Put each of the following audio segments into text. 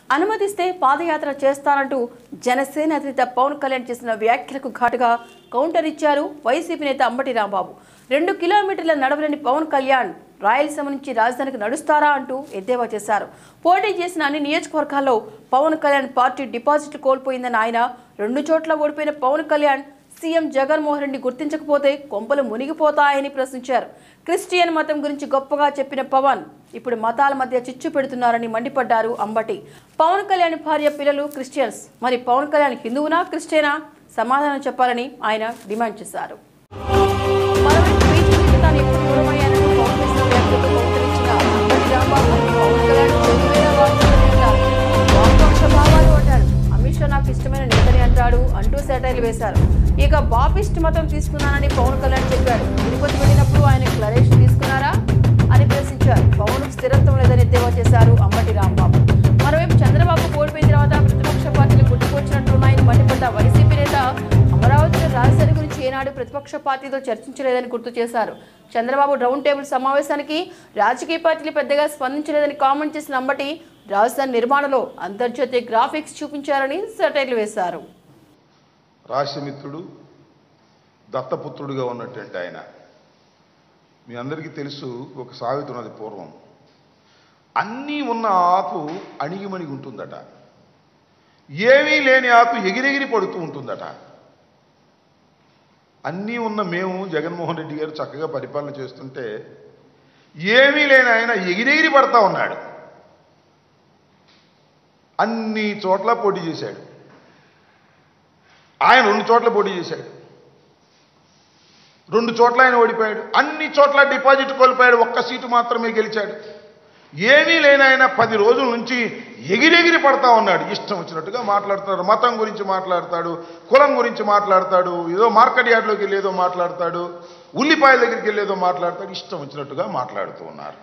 అనుమతిస్తే పాదయాత్ర చేస్తానంటూ జనసేన అధినేత పవన్ కళ్యాణ్ చేసిన వ్యాఖ్యలకు ఘాటుగా కౌంటర్ ఇచ్చారు వైసీపీ నేత అంబటి రాంబాబు రెండు కిలోమీటర్ల నడవలేని పవన్ కళ్యాణ్ రాయలసీమ నుంచి రాజధానికి నడుస్తారా అంటూ ఎద్దేవా చేశారు పోటీ చేసిన అన్ని నియోజకవర్గాల్లో పవన్ కళ్యాణ్ పార్టీ డిపాజిట్లు కోల్పోయిందని ఆయన రెండు చోట్ల ఓడిపోయిన పవన్ కళ్యాణ్ సీఎం జగన్మోహన్ రెడ్డి గుర్తించకపోతే కొంపలు మునిగిపోతాయని ప్రశ్నించారు క్రిస్టియన్ మతం గురించి గొప్పగా చెప్పిన పవన్ ఇప్పుడు మతాల మధ్య చిచ్చు పెడుతున్నారని మండిపడ్డారు అంబటి పవన్ కళ్యాణ్ భార్య పిల్లలు క్రిస్టియన్స్ మరి పవన్ కళ్యాణ్ హిందువునా క్రిస్టియనా సమాధానం చెప్పాలని ఆయన డిమాండ్ చేశారు మరోవైపు బీజేపీకి తాను ఎప్పుడు దూరమయ్యానని పవన్ చేసిన వ్యాఖ్యలకు కౌంటరిచ్చిన అంబటి రాంబాబు పవన్ కళ్యాణ్ చెరువేల వాడుతున్నారు వామపక్ష భావాలు అంటాడు అమిత్ షా నాకు ఇష్టమైన నేతని అంటాడు అంటూ సెటైర్లు వేశారు ఇక బాపిస్ట్ మతం తీసుకున్నానని పవన్ కళ్యాణ్ చెప్పారు తిరుపతి వెళ్ళినప్పుడు ఆయన క్లరేషన్ తీసుకున్నారా అని ప్రశ్నించారు పవన్ స్థిరత్వం లేదని ఎద్దేవా చేశారు అంబటి రాంబాబు మరోవైపు చంద్రబాబు ఓడిపోయిన తర్వాత ప్రతిపక్ష పార్టీలు గుర్తుకొచ్చినట్లున్నాయని మండిపడ్డ వైసీపీ నేత అమరావతిలో రాజధాని గురించి ఏనాడు ప్రతిపక్ష పార్టీతో చర్చించలేదని గుర్తు చేశారు చంద్రబాబు రౌండ్ టేబుల్ సమావేశానికి రాజకీయ పార్టీలు పెద్దగా స్పందించలేదని కామెంట్ చేసిన అంబటి రాజధాని నిర్మాణంలో అంతర్జాతీయ గ్రాఫిక్స్ చూపించారని సెటైర్లు వేశారు రాష్ట్రమిత్రుడు దత్తపుత్రుడిగా ఉన్నటువంటి ఆయన మీ అందరికీ తెలుసు ఒక సామెత ఉన్నది పూర్వం అన్నీ ఉన్న ఆకు అణిగిమణిగి ఉంటుందట ఏమీ లేని ఆకు ఎగిరెగిరి పడుతూ ఉంటుందట అన్నీ ఉన్న మేము జగన్మోహన్ రెడ్డి గారు చక్కగా పరిపాలన చేస్తుంటే ఏమీ లేని ఆయన ఎగిరెగిరి పడతా ఉన్నాడు అన్ని చోట్ల పోటీ చేశాడు ఆయన రెండు చోట్ల పోటీ చేశాడు రెండు చోట్ల ఆయన ఓడిపోయాడు అన్ని చోట్ల డిపాజిట్ కోల్పోయాడు ఒక్క సీటు మాత్రమే గెలిచాడు ఏమీ లేని ఆయన పది రోజుల నుంచి ఎగిరెగిరి పడతా ఉన్నాడు ఇష్టం వచ్చినట్టుగా మాట్లాడుతాడు మతం గురించి మాట్లాడతాడు కులం గురించి మాట్లాడతాడు ఏదో మార్కెట్ యార్డ్లోకి వెళ్ళి ఏదో మాట్లాడతాడు ఉల్లిపాయల దగ్గరికి వెళ్ళి ఏదో మాట్లాడతాడు ఇష్టం వచ్చినట్టుగా మాట్లాడుతూ ఉన్నారు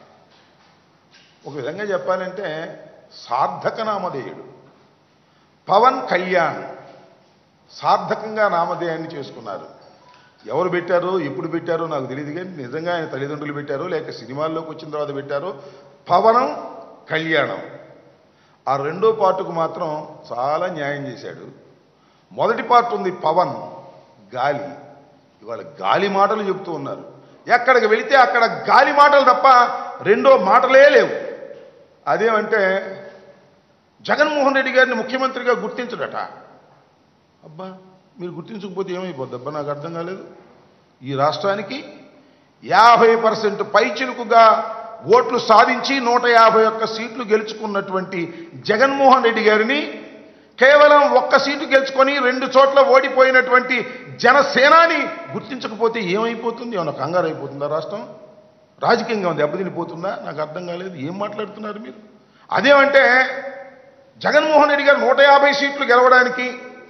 ఒక విధంగా చెప్పాలంటే సార్థక నామధేయుడు పవన్ కళ్యాణ్ సార్థకంగా నామధేయాన్ని చేసుకున్నారు ఎవరు పెట్టారో ఎప్పుడు పెట్టారో నాకు తెలియదు కానీ నిజంగా ఆయన తల్లిదండ్రులు పెట్టారో లేక సినిమాల్లోకి వచ్చిన తర్వాత పెట్టారో పవనం కళ్యాణం ఆ రెండో పార్టుకు మాత్రం చాలా న్యాయం చేశాడు మొదటి పార్ట్ ఉంది పవన్ గాలి ఇవాళ గాలి మాటలు చెబుతూ ఉన్నారు ఎక్కడికి వెళితే అక్కడ గాలి మాటలు తప్ప రెండో మాటలే లేవు అదేమంటే జగన్మోహన్ రెడ్డి గారిని ముఖ్యమంత్రిగా గుర్తించడట అబ్బా మీరు గుర్తించకపోతే ఏమైపోద్ది అబ్బా నాకు అర్థం కాలేదు ఈ రాష్ట్రానికి యాభై పర్సెంట్ పైచిలుకుగా ఓట్లు సాధించి నూట యాభై ఒక్క సీట్లు గెలుచుకున్నటువంటి జగన్మోహన్ రెడ్డి గారిని కేవలం ఒక్క సీటు గెలుచుకొని రెండు చోట్ల ఓడిపోయినటువంటి జనసేనాని గుర్తించకపోతే ఏమైపోతుంది ఏమన్నా కంగారు అయిపోతుందా రాష్ట్రం రాజకీయంగా ఉంది దెబ్బతినిపోతుందా నాకు అర్థం కాలేదు ఏం మాట్లాడుతున్నారు మీరు అదేమంటే జగన్మోహన్ రెడ్డి గారు నూట యాభై సీట్లు గెలవడానికి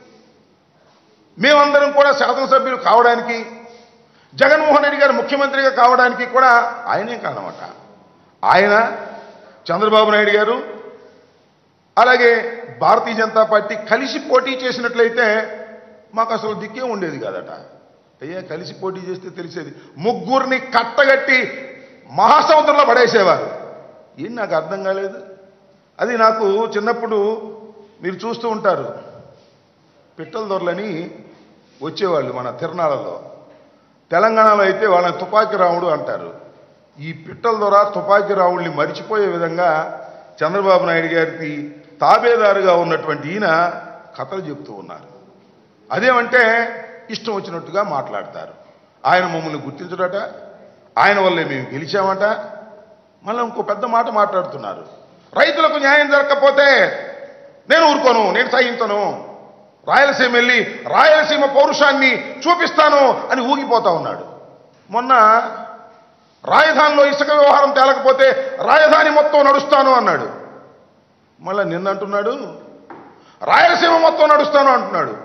మేమందరం కూడా శాసనసభ్యులు కావడానికి జగన్మోహన్ రెడ్డి గారు ముఖ్యమంత్రిగా కావడానికి కూడా ఆయనే కారణమట ఆయన చంద్రబాబు నాయుడు గారు అలాగే భారతీయ జనతా పార్టీ కలిసి పోటీ చేసినట్లయితే మాకు అసలు దిక్కే ఉండేది కాదట అయ్యా కలిసి పోటీ చేస్తే తెలిసేది ముగ్గురిని కట్టగట్టి మహాసముద్రంలో పడేసేవారు ఏం నాకు అర్థం కాలేదు అది నాకు చిన్నప్పుడు మీరు చూస్తూ ఉంటారు పిట్టల దొరలని వచ్చేవాళ్ళు మన తిరణాలలో తెలంగాణలో అయితే వాళ్ళని తుపాకీ రాముడు అంటారు ఈ పిట్టల దొర తుపాకీ రాముడిని మరిచిపోయే విధంగా చంద్రబాబు నాయుడు గారికి తాబేదారుగా ఉన్నటువంటి ఈయన కథలు చెప్తూ ఉన్నారు అదేమంటే ఇష్టం వచ్చినట్టుగా మాట్లాడతారు ఆయన మమ్మల్ని గుర్తించడట ఆయన వల్లే మేము గెలిచామట మళ్ళీ ఇంకో పెద్ద మాట మాట్లాడుతున్నారు రైతులకు న్యాయం జరగకపోతే నేను ఊరుకోను నేను సహించను రాయలసీమ వెళ్ళి రాయలసీమ పౌరుషాన్ని చూపిస్తాను అని ఊగిపోతా ఉన్నాడు మొన్న రాజధానిలో ఇసుక వ్యవహారం తేలకపోతే రాజధాని మొత్తం నడుస్తాను అన్నాడు మళ్ళా నిన్న అంటున్నాడు రాయలసీమ మొత్తం నడుస్తాను అంటున్నాడు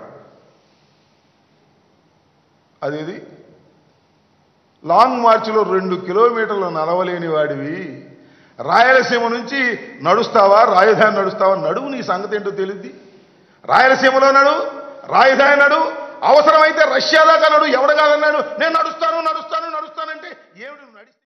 అదేది లాంగ్ మార్చిలో రెండు కిలోమీటర్లు నడవలేని వాడివి రాయలసీమ నుంచి నడుస్తావా రాజధాని నడుస్తావా నడువు నీ సంగతి ఏంటో తెలియద్ది రాయలసీమలో నడు రాజధాని నడు అవసరమైతే రష్యా దాకా నడు ఎవడు కాదన్నాడు నేను నడుస్తాను నడుస్తాను నడుస్తానంటే ఏమిటి నువ్వు నడిస్తే